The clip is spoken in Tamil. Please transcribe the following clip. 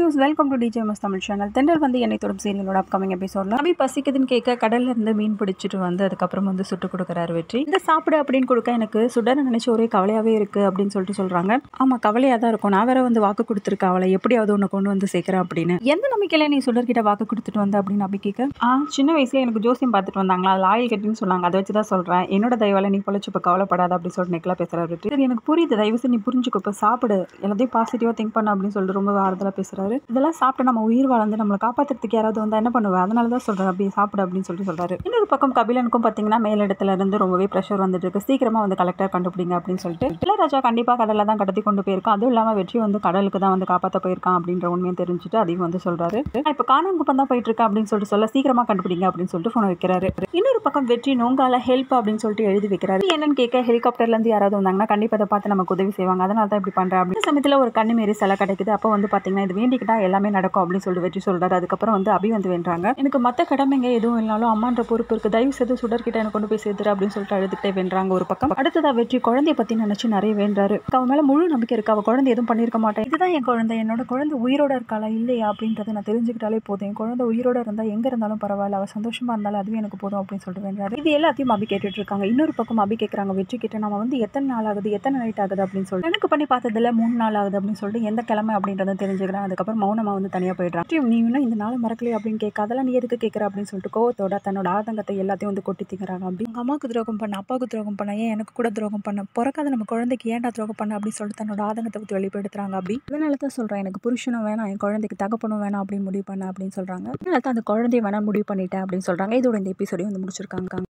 views welcome to DJMS Tamil channel தென்றல் வந்து என்னை தொடும் சீரியலோட அப்கமிங் எபிசோட்ல அபி பசிக்குதுன்னு கேட்க கடல்ல இருந்து மீன் பிடிச்சிட்டு வந்து அதுக்கப்புறம் வந்து சுட்டு கொடுக்குறாரு வெற்றி இந்த சாப்பிடு அப்படின்னு கொடுக்க எனக்கு சுடன்னு நினைச்ச ஒரே கவலையாவே இருக்கு அப்படின்னு சொல்லிட்டு சொல்றாங்க ஆமா கவலையா தான் இருக்கும் நான் வேற வந்து வாக்கு கொடுத்துருக்கேன் அவளை எப்படியாவது ஒன்று கொண்டு வந்து சேர்க்கிறேன் அப்படின்னு எந்த நம்பிக்கையில நீ சுடர்கிட்ட வாக்கு கொடுத்துட்டு வந்த அப்படின்னு அபி கேட்க ஆ சின்ன வயசுல எனக்கு ஜோசியம் பார்த்துட்டு வந்தாங்களா அது ஆயில் கட்டின்னு சொன்னாங்க அதை வச்சு தான் சொல்றேன் என்னோட தயவால நீ பொழைச்சு இப்போ கவலைப்படாத அப்படின்னு சொல்லிட்டு நெக்லா பேசுறாரு வெற்றி சரி எனக்கு புரியுது தயவு செஞ்சு நீ புரிஞ்சுக்கோ இப்போ சாப்பிடு எல்லாத்தையும் பாசிட்டிவாக திங்க் பண்ண அப்படின்னு சொல்லிட்டு ரொம்ப ஆறுதலாக பேசுறாரு இதெல்லாம் சாப்பிட்டு நம்ம உயிர் வாழ்ந்து நம்மளை காப்பாற்றுறதுக்கு யாராவது வந்தால் என்ன பண்ணுவேன் அதனால தான் சொல்கிறேன் அப்படி சாப்பிடு அப்படின்னு சொல்லிட்டு சொல்றாரு இன்னொரு பக்கம் கபிலனுக்கும் பார்த்தீங்கன்னா மேலிடத்துல இருந்து ரொம்பவே ப்ரெஷர் வந்துட்டு இருக்கு சீக்கிரமா வந்து கலெக்டர் கண்டுபிடிங்க அப்படின்னு சொல்லிட்டு இளையராஜா கண்டிப்பாக கடலில் தான் கடத்தி கொண்டு போயிருக்கான் அதுவும் இல்லாமல் வெற்றி வந்து கடலுக்கு தான் வந்து காப்பாற்ற போயிருக்கான் அப்படின்ற உண்மையை தெரிஞ்சுட்டு அதையும் வந்து சொல்றாரு இப்போ காணாங்குப்பம் தான் போயிட்டு இருக்கேன் அப்படின்னு சொல்லிட்டு சொல்ல சீக்கிரமா கண்டுபிடிங்க அப்படின்னு சொல்லிட்டு ஃபோன் வைக்கிறாரு இன்னொரு பக்கம் வெற்றி நோங்கால ஹெல்ப் அப்படின்னு சொல்லிட்டு எழுதி வைக்கிறாரு இது என்னன்னு கேட்க ஹெலிகாப்டர்ல இருந்து யாராவது வந்தாங்கன்னா கண்டிப்பாக அதை பார்த்து நமக்கு உதவி செய்வாங்க அதனால தான் இப்படி பண்றேன் அப்படின்னு சமயத்தில் ஒரு கண்ணு மாரி சிலை கிடைக்குது அப்போ வந்து பார்த்தீங்கன்னா இது வேண்டிக்கிட்டா எல்லாமே நடக்கும் அப்படின்னு சொல்லிட்டு வெற்றி சொல்றாரு அதுக்கப்புறம் வந்து அபி வந்து வேண்டாங்க எனக்கு மற்ற கடமைங்க எதுவும் இல்லைனாலும் அம்மான்ற பொறுப்பு இருக்கு தயவு செய்து சுடர்கிட்ட எனக்கு கொண்டு போய் சேர்த்துரு அப்படின்னு சொல்லிட்டு அழுதுகிட்டே வேண்டாங்க ஒரு பக்கம் அடுத்ததா வெற்றி குழந்தைய பத்தி நினைச்சு நிறைய வேண்டாரு அவன் மேல முழு நம்பிக்கை இருக்கு அவ குழந்தை எதுவும் பண்ணிருக்க மாட்டேன் இதுதான் என் குழந்தை என்னோட குழந்தை உயிரோட இருக்காளா இல்லையா அப்படின்றத நான் தெரிஞ்சுக்கிட்டாலே போதும் என் குழந்தை உயிரோட இருந்தா எங்க இருந்தாலும் பரவாயில்ல அவ சந்தோஷமா இருந்தாலும் அதுவே எனக்கு போதும் அப்படின்னு சொல்லிட்டு வேண்டாரு இது எல்லாத்தையும் அபி கேட்டுட்டு இருக்காங்க இன்னொரு பக்கம் அபி கேட்கறாங்க வெற்றி கிட்ட நம்ம வந்து எத்தனை நாள் ஆகுது எத்தனை நைட் ஆகுது அப்படின்னு சொல்லிட்டு எனக்கு பண்ணி பார்த்ததுல மூணு நாள் ஆகுது அப்படின்னு சொல்லிட்டு எந்த கிழமை அப்படின்றத தெரிஞ்சுக்கிறேன் அதுக்கப்புறம் மௌனமா வந்து தனியா போயிடுறான் "வெற்றி, நீ இன்னும் இந்த நாள் மறக்கலையே அப்படின்னு கேட்க அதெல்லாம் நீ எதுக்கு கேட்குற அப்படின்னு சொல்லிட்டு கோவத்தோட தன்னோட ஆதங்கத்தை எல்லாத்தையும் வந்து கொட்டி திங்கிறாங்க அப்படி உங்க அம்மாவுக்கு துரோகம் பண்ண அப்பாவுக்கு துரோகம் பண்ண ஏன் எனக்கு கூட துரோகம் பண்ண பிறக்காத நம்ம குழந்தைக்கு ஏன்டா துரோகம் பண்ண அப்படின்னு சொல்லிட்டு தன்னோட ஆதங்கத்தை பற்றி வெளிப்படுத்துறாங்க அப்படி அதனால தான் சொல்றேன் எனக்கு புருஷனும் வேணாம் என் குழந்தைக்கு தகப்பனும் வேணாம் அப்படின்னு முடிவு பண்ண அப்படின்னு சொல்றாங்க அதனால தான் அந்த குழந்தைய வேணாம் முடிவு பண்ணிட்டேன் அப்படின்னு சொல்றாங்க இதோட இந்த எபிசோடையும் வந்து முடிச்சிருக்காங்க